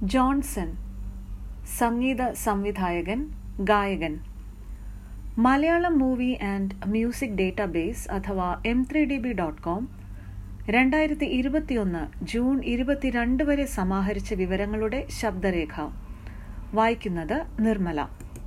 Johnson സംഗീത സംവിധായകൻ ഗായകൻ Malayalam movie and music database അഥവാ M three D B dot com രണ്ടായിരത്തി ഇരുപത്തിയൊന്ന് ജൂൺ ഇരുപത്തിരണ്ട് വരെ സമാഹരിച്ച വിവരങ്ങളുടെ ശബ്ദരേഖ വായിക്കുന്നത് നിർമ്മല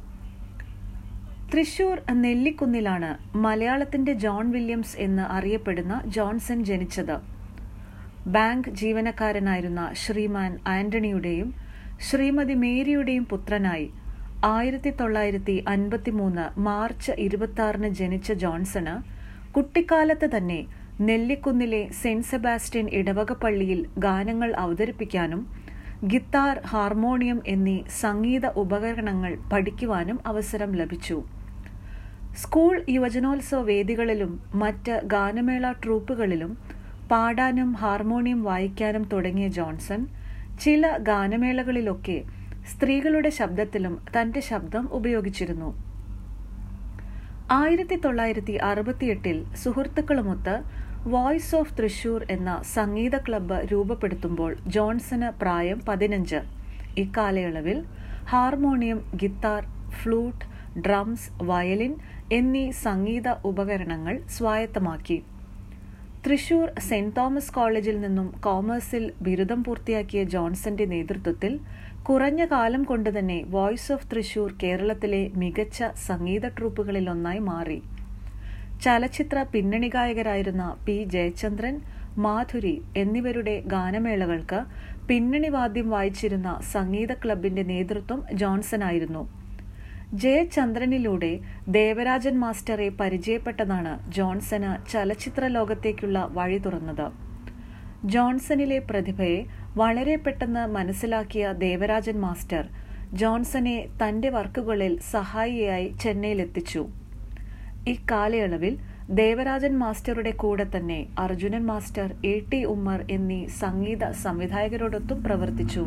തൃശൂർ നെല്ലിക്കുന്നിലാണ് മലയാളത്തിന്റെ ജോൺ വില്യംസ് എന്ന് അറിയപ്പെടുന്ന ജോൺസൺ ജനിച്ചത് ബാങ്ക് ജീവനക്കാരനായിരുന്ന ശ്രീമാൻ ആന്റണിയുടെയും ശ്രീമതി മേരിയുടെയും പുത്രനായി ആയിരത്തി തൊള്ളായിരത്തി അൻപത്തിമൂന്ന് മാർച്ച് ഇരുപത്തി ആറിന് ജനിച്ച ജോൺസണ് കുട്ടിക്കാലത്ത് തന്നെ നെല്ലിക്കുന്നിലെ സെന്റ് സെബാസ്റ്റ്യൻ ഇടവക പള്ളിയിൽ ഗാനങ്ങൾ അവതരിപ്പിക്കാനും ഗിത്താർ ഹാർമോണിയം എന്നീ സംഗീത ഉപകരണങ്ങൾ പഠിക്കുവാനും അവസരം ലഭിച്ചു സ്കൂൾ യുവജനോത്സവ വേദികളിലും മറ്റ് ഗാനമേള ട്രൂപ്പുകളിലും പാടാനും ഹാർമോണിയം വായിക്കാനും തുടങ്ങിയ ജോൺസൺ ചില ഗാനമേളകളിലൊക്കെ സ്ത്രീകളുടെ ശബ്ദത്തിലും തന്റെ ശബ്ദം ഉപയോഗിച്ചിരുന്നു ആയിരത്തി തൊള്ളായിരത്തി അറുപത്തിയെട്ടിൽ സുഹൃത്തുക്കളുമൊത്ത് വോയിസ് ഓഫ് തൃശൂർ എന്ന സംഗീത ക്ലബ്ബ് രൂപപ്പെടുത്തുമ്പോൾ ജോൺസന് പ്രായം പതിനഞ്ച് ഇക്കാലയളവിൽ harmonium guitar flute drums violin എന്നീ സംഗീത ഉപകരണങ്ങൾ സ്വായത്തമാക്കി തൃശൂർ സെന്റ് തോമസ് കോളേജിൽ നിന്നും കോമേഴ്സിൽ ബിരുദം പൂർത്തിയാക്കിയ ജോൺസന്റെ നേതൃത്വത്തിൽ കുറഞ്ഞ കാലം കൊണ്ട് തന്നെ വോയിസ് ഓഫ് തൃശൂർ കേരളത്തിലെ മികച്ച സംഗീത ട്രൂപ്പുകളിൽ ഒന്നായി മാറി ചലച്ചിത്ര പിന്നണി ഗായകരായിരുന്ന പി ജയചന്ദ്രൻ മാധുരി എന്നിവരുടെ ഗാനമേളകൾക്ക് പിന്നണി വാദ്യം വായിച്ചിരുന്ന സംഗീത ക്ലബിന്റെ നേതൃത്വം ജോൺസൺ ജയചന്ദ്രനിലൂടെ ദേവരാജൻ മാസ്റ്ററെ പരിചയപ്പെട്ടതാണ് ജോൺസന് ചലച്ചിത്ര ലോകത്തേക്കുള്ള വഴി തുറന്നത് ജോൺസണിലെ പ്രതിഭയെ വളരെ പെട്ടെന്ന് മനസ്സിലാക്കിയ ദേവരാജൻ മാസ്റ്റർ ജോൺസനെ തന്റെ വർക്കുകളിൽ സഹായിയായി ചെന്നൈയിലെത്തിച്ചു ഇക്കാലയളവിൽ ദേവരാജൻ മാസ്റ്ററുടെ കൂടെ തന്നെ Arjunan master A T Ummer എന്നീ സംഗീത സംവിധായകരോടൊത്തും പ്രവർത്തിച്ചു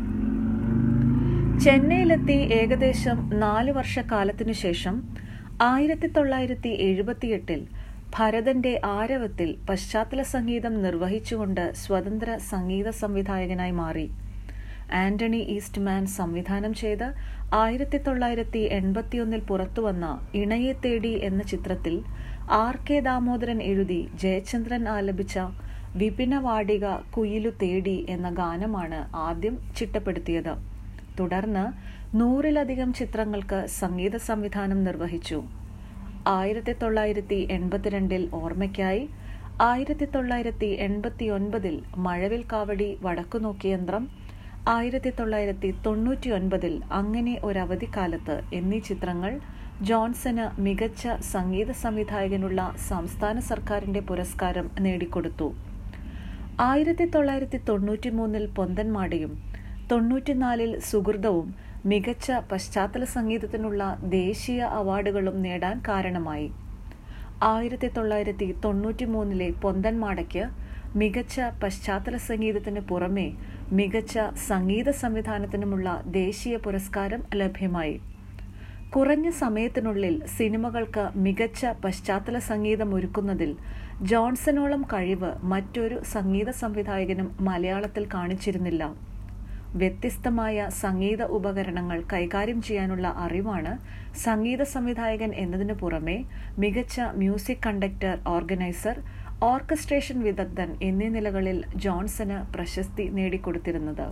ചെന്നൈയിലെത്തി ഏകദേശം നാല് വർഷക്കാലത്തിനു ശേഷം ആയിരത്തി തൊള്ളായിരത്തി എഴുപത്തിയെട്ടിൽ ഭരതന്റെ ആരവത്തിൽ പശ്ചാത്തല സംഗീതം നിർവഹിച്ചുകൊണ്ട് സ്വതന്ത്ര സംഗീത സംവിധായകനായി മാറി ആന്റണി ഈസ്റ്റ്മാൻ സംവിധാനം ചെയ്ത് ആയിരത്തി തൊള്ളായിരത്തി എൺപത്തിയൊന്നിൽ പുറത്തുവന്ന ഇണയെ തേടി എന്ന ചിത്രത്തിൽ ആർ കെ ദാമോദരൻ എഴുതി ജയചന്ദ്രൻ ആലപിച്ച വിപിനവാടിക കുയിലു തേടി എന്ന ഗാനമാണ് ആദ്യം ചിട്ടപ്പെടുത്തിയത് തുടർന്ന് നൂറിലധികം ചിത്രങ്ങൾക്ക് സംഗീത സംവിധാനം നിർവഹിച്ചു ആയിരത്തി തൊള്ളായിരത്തി എൺപത്തിരണ്ടിൽ ഓർമ്മയ്ക്കായി ആയിരത്തി തൊള്ളായിരത്തി എൺപത്തി ഒൻപതിൽ മഴവിൽ കാവടി വടക്കുനോക്കിയന്ത്രം ആയിരത്തി തൊള്ളായിരത്തി തൊണ്ണൂറ്റി ഒൻപതിൽ അങ്ങനെ ഒരവധിക്കാലത്ത് എന്നീ ചിത്രങ്ങൾ ജോൺസന് മികച്ച സംഗീത സംവിധായകനുള്ള സംസ്ഥാന സർക്കാരിന്റെ പുരസ്കാരം നേടിക്കൊടുത്തു ആയിരത്തി തൊള്ളായിരത്തി തൊണ്ണൂറ്റി മൂന്നിൽ പൊന്തന്മാടയും തൊണ്ണൂറ്റിനാലിൽ സുഹൃതവും മികച്ച പശ്ചാത്തല സംഗീതത്തിനുള്ള ദേശീയ അവാർഡുകളും നേടാൻ കാരണമായി ആയിരത്തി തൊള്ളായിരത്തി തൊണ്ണൂറ്റി മൂന്നിലെ പൊന്തന്മാടയ്ക്ക് മികച്ച പശ്ചാത്തല സംഗീതത്തിന് പുറമെ മികച്ച സംഗീത സംവിധാനത്തിനുമുള്ള ദേശീയ പുരസ്കാരം ലഭ്യമായി കുറഞ്ഞ സമയത്തിനുള്ളിൽ സിനിമകൾക്ക് മികച്ച പശ്ചാത്തല സംഗീതം ഒരുക്കുന്നതിൽ ജോൺസണോളം കഴിവ് മറ്റൊരു സംഗീത സംവിധായകനും മലയാളത്തിൽ കാണിച്ചിരുന്നില്ല വ്യത്യസ്തമായ സംഗീത ഉപകരണങ്ങൾ കൈകാര്യം ചെയ്യാനുള്ള അറിവാണ് സംഗീത സംവിധായകൻ എന്നതിനു പുറമെ മികച്ച മ്യൂസിക് കണ്ടക്ടർ ഓർഗനൈസർ ഓർക്കസ്ട്രേഷൻ വിദഗ്ധൻ എന്നീ നിലകളിൽ ജോൺസന് പ്രശസ്തി നേടിക്കൊടുത്തിരുന്നത്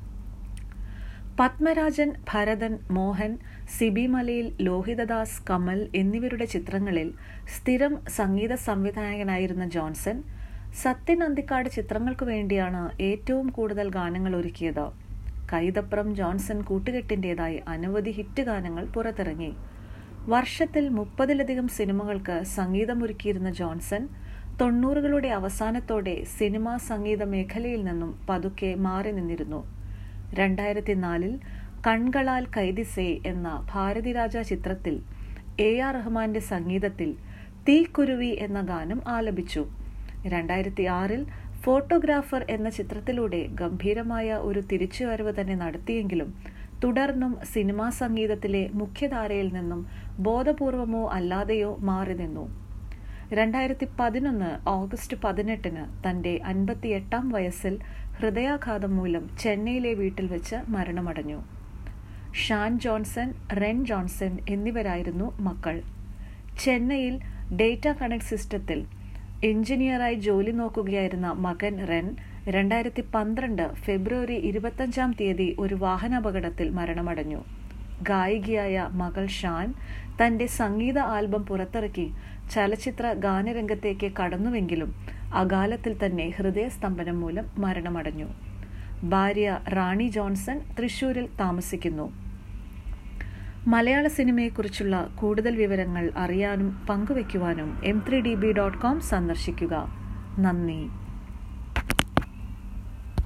പത്മരാജൻ ഭരതൻ മോഹൻ സിബി മലയിൽ ലോഹിതദാസ് കമൽ എന്നിവരുടെ ചിത്രങ്ങളിൽ സ്ഥിരം സംഗീത സംവിധായകനായിരുന്ന ജോൺസൺ സത്യൻ അന്തിക്കാട് ചിത്രങ്ങൾക്ക് വേണ്ടിയാണ് ഏറ്റവും കൂടുതൽ ഗാനങ്ങൾ ഒരുക്കിയത് കൈതപ്രം ജോൺസൺ കൂട്ടുകെട്ടിൻ്റെതായി അനവധി ഹിറ്റ് ഗാനങ്ങൾ പുറത്തിറങ്ങി വർഷത്തിൽ മുപ്പതിലധികം സിനിമകൾക്ക് സംഗീതമൊരുക്കിയിരുന്ന ജോൺസൺ തൊണ്ണൂറുകളുടെ അവസാനത്തോടെ സിനിമാ സംഗീത മേഖലയിൽ നിന്നും പതുക്കെ മാറി നിന്നിരുന്നു രണ്ടായിരത്തി നാലിൽ കൺകളാൽ കൈദിസേ എന്ന ഭാരതിരാജ ചിത്രത്തിൽ എ ആർ റഹ്മാന്റെ സംഗീതത്തിൽ തീക്കുരുവി എന്ന ഗാനം ആലപിച്ചു രണ്ടായിരത്തി ആറിൽ ഫോട്ടോഗ്രാഫർ എന്ന ചിത്രത്തിലൂടെ ഗംഭീരമായ ഒരു തിരിച്ചുവരവ് തന്നെ നടത്തിയെങ്കിലും തുടർന്നും സിനിമാ സംഗീതത്തിലെ മുഖ്യധാരയിൽ നിന്നും ബോധപൂർവമോ അല്ലാതെയോ മാറി നിന്നു രണ്ടായിരത്തി പതിനൊന്ന് ഓഗസ്റ്റ് പതിനെട്ടിന് തന്റെ അൻപത്തിയെട്ടാം വയസ്സിൽ ഹൃദയാഘാതം മൂലം ചെന്നൈയിലെ വീട്ടിൽ വെച്ച് മരണമടഞ്ഞു ഷാൻ ജോൺസൺ റെൻ ജോൺസൺ എന്നിവരായിരുന്നു മക്കൾ ചെന്നൈയിൽ ഡേറ്റ കണക്ട് സിസ്റ്റത്തിൽ എഞ്ചിനീയറായി ജോലി നോക്കുകയായിരുന്ന മകൻ റെൻ രണ്ടായിരത്തി പന്ത്രണ്ട് ഫെബ്രുവരി ഇരുപത്തഞ്ചാം തീയതി ഒരു വാഹനാപകടത്തിൽ മരണമടഞ്ഞു ഗായികയായ മകൾ ഷാൻ തന്റെ സംഗീത ആൽബം പുറത്തിറക്കി ചലച്ചിത്ര ഗാനരംഗത്തേക്ക് കടന്നുവെങ്കിലും അകാലത്തിൽ തന്നെ ഹൃദയസ്തംഭനം മൂലം മരണമടഞ്ഞു ഭാര്യ റാണി ജോൺസൺ തൃശൂരിൽ താമസിക്കുന്നു മലയാള സിനിമയെക്കുറിച്ചുള്ള കൂടുതൽ വിവരങ്ങൾ അറിയാനും പങ്കുവയ്ക്കുവാനും M three D B dot com സന്ദർശിക്കുക നന്ദി